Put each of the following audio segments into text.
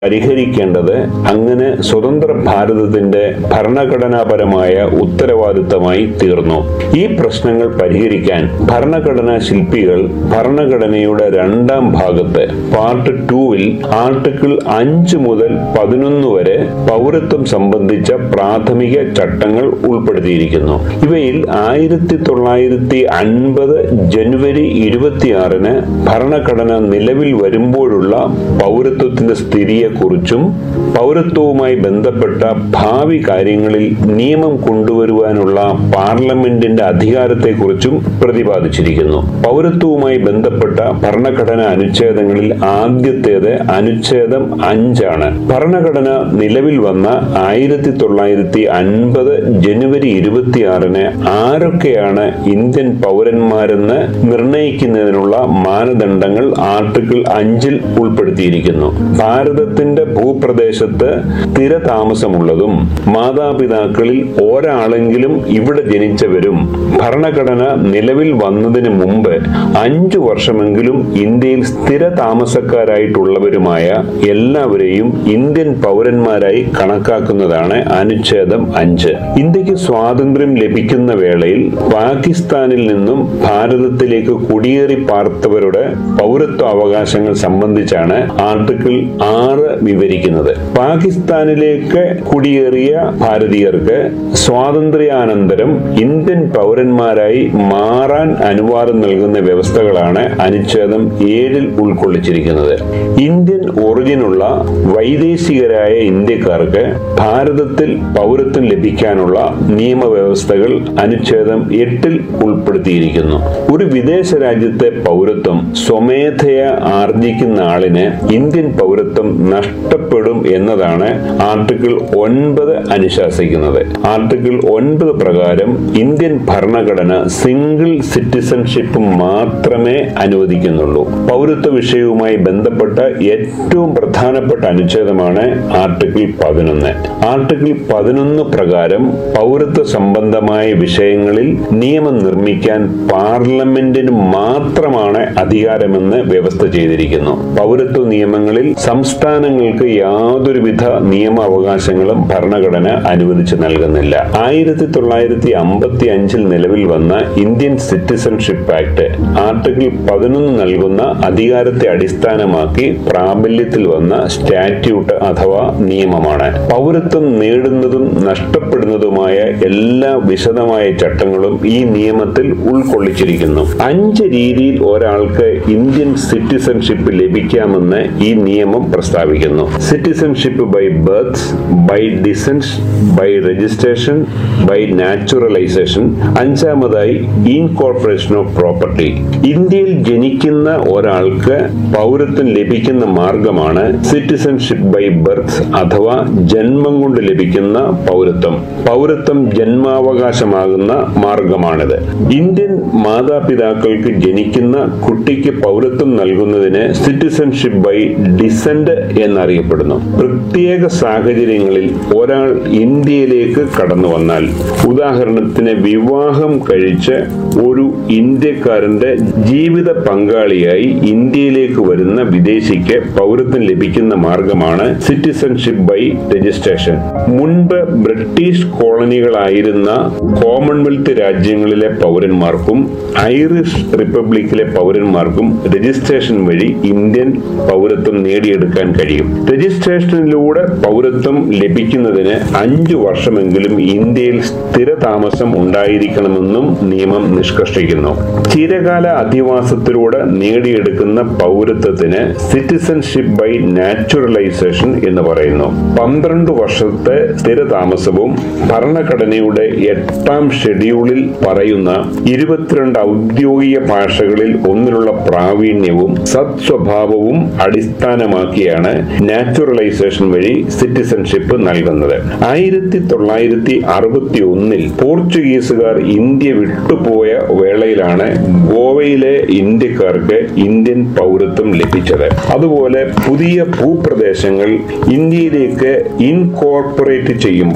പരിഹരിക്കേണ്ടത് അങ്ങനെ സ്വതന്ത്ര ഭാരതത്തിന്റെ ഭരണഘടനാപരമായ ഉത്തരവാദിത്തമായി തീർന്നു ഈ പ്രശ്നങ്ങൾ പരിഹരിക്കാൻ ഭരണഘടനാ ശില്പികൾ ഭരണഘടനയുടെ രണ്ടാം ഭാഗത്ത് പാർട്ട് ടൂവിൽ ആർട്ടിക്കിൾ അഞ്ച് മുതൽ പതിനൊന്ന് വരെ പൗരത്വം സംബന്ധിച്ച പ്രാഥമിക ചട്ടങ്ങൾ ഉൾപ്പെടുത്തിയിരിക്കുന്നു ഇവയിൽ ആയിരത്തി തൊള്ളായിരത്തി അൻപത് ജനുവരി ഇരുപത്തിയാറിന് ഭരണഘടന നിലവിൽ വരുമ്പോഴുള്ള പൗരത്വത്തിന്റെ സ്ഥിതിയെക്കുറിച്ചും പൗരത്വവുമായി ബന്ധപ്പെട്ട ഭാവി കാര്യങ്ങളിൽ നിയമം കൊണ്ടുവരുവാനുള്ള പാർലമെന്റിന്റെ അധികാരത്തെക്കുറിച്ചും പ്രതിപാദിച്ചിരിക്കുന്നു പൗരത്വവുമായി ബന്ധപ്പെട്ട ഭരണഘടനാ അനുച്ഛേദങ്ങളിൽ ആദ്യത്തേത് അനുച്ഛേദം അഞ്ചാണ് ഭരണഘടന നിലവിൽ വന്ന ആയിരത്തി തൊള്ളായിരത്തി അൻപത് ജനുവരി ഇരുപത്തിയാറിന് ആരൊക്കെയാണ് ഇന്ത്യൻ പൗരന്മാരെന്ന് നിർണയിക്കുന്നതിനുള്ള മാനദണ്ഡങ്ങൾ ആർട്ടിക്കിൾ അഞ്ചിൽ ഉൾപ്പെടുത്തിയിരിക്കുന്നു ഭാരതത്തിന്റെ ഭൂപ്രദേശത്ത് സ്ഥിര താമസമുള്ളതും മാതാപിതാക്കളിൽ ഒരാളെങ്കിലും ഇവിടെ ജനിച്ചവരും ഭരണഘടന നിലവിൽ വന്നതിന് മുമ്പ് അഞ്ചു വർഷമെങ്കിലും ഇന്ത്യയിൽ സ്ഥിര താമസക്കാരായിട്ടുള്ളവരുമായ എല്ലാവരെയും ഇന്ത്യൻ പൗരന്മാരായി കണക്കാക്കുന്നതാണ് അനുച്ഛേദം അഞ്ച് ഇന്ത്യക്ക് സ്വാതന്ത്ര്യം ലഭിക്കുന്ന വേളയിൽ പാകിസ്ഥാനിൽ നിന്നും ഭാരതത്തിലേക്ക് കുടിയേറി പാർത്തവരുടെ പൗരത്വ അവകാശങ്ങൾ സംബന്ധിച്ചാണ് ആർട്ടിക്കിൾ ആറ് വിവരിക്കുന്നത് പാകിസ്ഥാനിലേക്ക് കുടിയേറിയ ഭാരതീയർക്ക് സ്വാതന്ത്ര്യാനന്തരം ഇന്ത്യൻ പൗരന്മാരായി മാറാൻ അനുവാദം നൽകുന്ന വ്യവസ്ഥകളാണ് അനുച്ഛേദം ഏഴിൽ ഉൾക്കൊള്ളിച്ചിരിക്കുന്നത് ഇന്ത്യൻ ഒറിജിനുള്ള വൈദേശികരായ ഇന്ത്യക്കാർക്ക് ഭാരതത്തിൽ പൗരത്വം ലഭിക്കാനുള്ള നിയമവ്യവസ്ഥകൾ അനുച്ഛേദം എട്ടിൽ ഉൾപ്പെടുത്തിയിരിക്കുന്നു ഒരു വിദേശ രാജ്യത്തെ പൗരത്വം സ്വമേധയ ആർജിക്കുന്ന ആളിന് ഇന്ത്യൻ പൗരത്വം നഷ്ടപ്പെടും എന്നതാണ് ആർട്ടിക്കിൾ ഒൻപത് അനുശാസിക്കുന്നത് ആർട്ടിക്കിൾ ഒൻപത് പ്രകാരം ഇന്ത്യൻ ഭരണഘടന സിംഗിൾ സിറ്റിസൺഷിപ്പ് മാത്രമേ അനുവദിക്കുന്നുള്ളൂ പൗരത്വ വിഷയവുമായി ബന്ധപ്പെട്ട ഏറ്റവും പ്രധാനപ്പെട്ട അനുച്ഛേദമാണ് ആർട്ടിക്കിൾ പതിനൊന്ന് ആർട്ടിക്കിൾ പതിനൊന്ന് പ്രകാരം പൗരത്വ സംബന്ധമായ വിഷയങ്ങളിൽ നിയമം നിർമ്മിക്കാൻ പാർലമെന്റിന് മാത്രമാണ് അധികാരമെന്ന് വ്യവസ്ഥ ചെയ്തിരിക്കുന്നു പൗരത്വ നിയമങ്ങളിൽ സംസ്ഥാനങ്ങൾക്ക് യാതൊരുവിധ നിയമവകാശങ്ങളും ഭരണഘടന അനുവദിച്ചു നൽകുന്നില്ല ആയിരത്തി തൊള്ളായിരത്തി അമ്പത്തി അഞ്ചിൽ നിലവിൽ വന്ന ഇന്ത്യൻ സിറ്റിസൺഷിപ്പ് ആക്ട് ആർട്ടിക്കിൾ പതിനൊന്ന് നൽകുന്ന അധികാരത്തെ അടിസ്ഥാനമാക്കി പ്രാബല്യത്തിൽ വന്ന സ്റ്റാറ്റ്യൂട്ട് അഥവാ നിയമമാണ് പൗരത്വം നേടുന്നതും നഷ്ടപ്പെടുന്നതുമായ എല്ലാ വിശദമായ ചട്ടങ്ങളും ഈ നിയമത്തിൽ ഉൾക്കൊള്ളിച്ചിരിക്കുന്നു അഞ്ച് രീതിയിൽ ഒരാൾക്ക് ഇന്ത്യൻ സിറ്റിസൺഷിപ്പ് ലഭിക്കാമെന്ന് ഈ നിയമം പ്രസ്താവിക്കുന്നു citizenship by birth by descent by registration by naturalisation അഞ്ചാമതായി ഇൻകോർപ്പറേഷൻ ഓഫ് പ്രോപ്പർട്ടി ഇന്ത്യയിൽ ജനിക്കുന്ന ഒരാൾക്ക് പൗരത്വം ലഭിക്കുന്ന മാർഗമാണ് സിറ്റിസൺഷിപ്പ് ബൈ ബർത്ത് അഥവാ ജന്മം കൊണ്ട് ലഭിക്കുന്ന പൗരത്വം പൗരത്വം ജന്മാവകാശമാകുന്ന മാർഗമാണിത് ഇന്ത്യൻ മാതാപിതാക്കൾക്ക് ജനിക്കുന്ന കുട്ടിക്ക് പൗരത്വം നൽകുന്നതിന് സിറ്റിസൺഷിപ്പ് ബൈ ഡിസെന്റ് എന്നറിയപ്പെടുന്നു പ്രത്യേക സാഹചര്യങ്ങളിൽ ഒരാൾ ഇന്ത്യയിലേക്ക് കടന്നു വന്നാൽ ഉദാഹരണത്തിന് വിവാഹം കഴിച്ച് ഒരു ഇന്ത്യക്കാരന്റെ ജീവിത പങ്കാളിയായി ഇന്ത്യയിലേക്ക് വരുന്ന വിദേശിക്ക് പൗരത്വം ലഭിക്കുന്ന മാർഗമാണ് സിറ്റിസൺഷിപ്പ് ബൈ രജിസ്ട്രേഷൻ മുൻപ് ബ്രിട്ടീഷ് കോളനികളായിരുന്ന കോമൺവെൽത്ത് രാജ്യങ്ങളിലെ പൗരന്മാർക്കും ഐറിഷ് റിപ്പബ്ലിക്കിലെ പൗരന്മാർക്കും രജിസ്ട്രേഷൻ വഴി ഇന്ത്യൻ പൗരത്വം നേടിയെടുക്കാൻ കഴിയും രജിസ്ട്രേഷനിലൂടെ പൗരത്വം ലഭിക്കുന്നതിന് അഞ്ചു വർഷമെങ്കിലും ഇന്ത്യയിൽ സ്ഥിരതാമസം ഉണ്ടായിരിക്കണമെന്നും നിയമം നിഷ്കർഷിക്കുന്നു ചിരകാല അധിവാസത്തിലൂടെ നേടിയെടുക്കുന്ന പൗരത്വത്തിന് സിറ്റിസൺഷിപ്പ് ബൈ നാച്ചുറലൈസേഷൻ എന്ന് പറയുന്നു പന്ത്രണ്ട് വർഷത്തെ സ്ഥിരതാമസവും ഭരണഘടനയുടെ എട്ടാം ഷെഡ്യൂളിൽ പറയുന്ന ഇരുപത്തിരണ്ട് ഔദ്യോഗിക ഭാഷകളിൽ ഒന്നിലുള്ള പ്രാവീണ്യവും സത്സ്വഭാവവും അടിസ്ഥാനമാക്കിയാണ് നാച്ചുറലൈസേഷൻ വഴി സിറ്റിസൺഷിപ്പ് നൽകുന്നത് ആയിരത്തി തൊള്ളായിരത്തി അറുപത്തി ഒന്നിൽ പോർച്ചുഗീസുകാർ ഇന്ത്യ വിട്ടുപോയ വേളയിലാണ് ഗോവയിലെ ഇന്ത്യക്കാർക്ക് ഇന്ത്യൻ പൗരത്വം ലഭിച്ചത് അതുപോലെ പുതിയ ഭൂപ്രദേശങ്ങൾ ഇന്ത്യയിലേക്ക് ഇൻകോർപ്പറേറ്റ് ചെയ്യുമ്പോൾ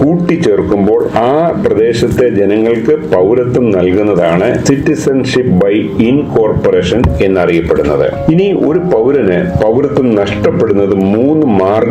കൂട്ടിച്ചേർക്കുമ്പോൾ ആ പ്രദേശത്തെ ജനങ്ങൾക്ക് പൗരത്വം നൽകുന്നതാണ് സിറ്റിസൺഷിപ്പ് ബൈ ഇൻകോർപ്പറേഷൻ എന്നറിയപ്പെടുന്നത് ഇനി ഒരു പൗരന് പൗരത്വം നഷ്ടപ്പെടുന്നത് മൂന്ന്